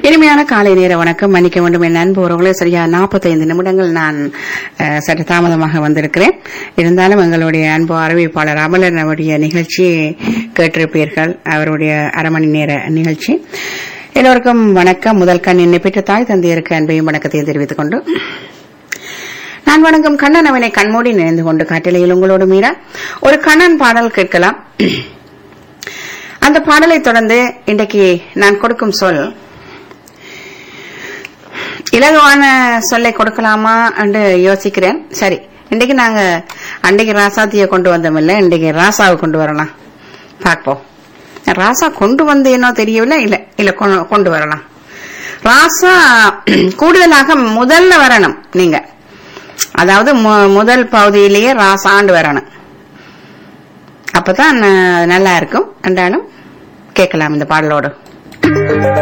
இனிமையான காலை நேர வணக்கம் மன்னிக்க வேண்டும் என் அன்பு உறவுகளே சரியா 45 நிமிடங்கள் நான் அஹ், சற்று தாமதமாக வந்திருக்கிறேன் இருந்தாலும் எங்களுடைய அன்பு அறிவிப்பாளர் அமலன் அவருடைய நிகழ்ச்சி கேட்டிருப்பீர்கள் அவருடைய அரை மணி நேர நிகழ்ச்சி எல்லோருக்கும் வணக்கம் முதல் கண் என்னை பெற்ற தாய் தந்தையருக்கு அன்பையும் வணக்கத்தையும் தெரிவித்துக் கொண்டு நான் வணங்கும் கண்ணன் அவனை கண்மூடி நினைந்து கொண்டு காட்டிலையில் உங்களோடு மீரா ஒரு கண்ணன் பாடல் கேட்கலாம் அந்த பாடலை தொடர்ந்து இன்றைக்கு நான் கொடுக்கும் சொல் இலகுவான சொல்லை கொடுக்கலாமா என்று யோசிக்கிறேன் சரி இன்றைக்கு நாங்க அன்றைக்கு ராசாத்திய கொண்டு வந்தோமில்ல இன்றைக்கு ராசாவை கொண்டு வரலாம் பார்ப்போம் ராசா கொண்டு வந்தேனோ தெரியவில்லை இல்ல இல்ல கொ- கொண்டு வரலாம் ராசா கூடுதலாக முதல்ல வரணும் நீங்க அதாவது மு- முதல் பகுதியிலேயே ராசாண்டு வரணும் அப்பதான் அஹ், நல்லா இருக்கும் என்றாலும் கேட்கலாம் இந்த பாடலோடு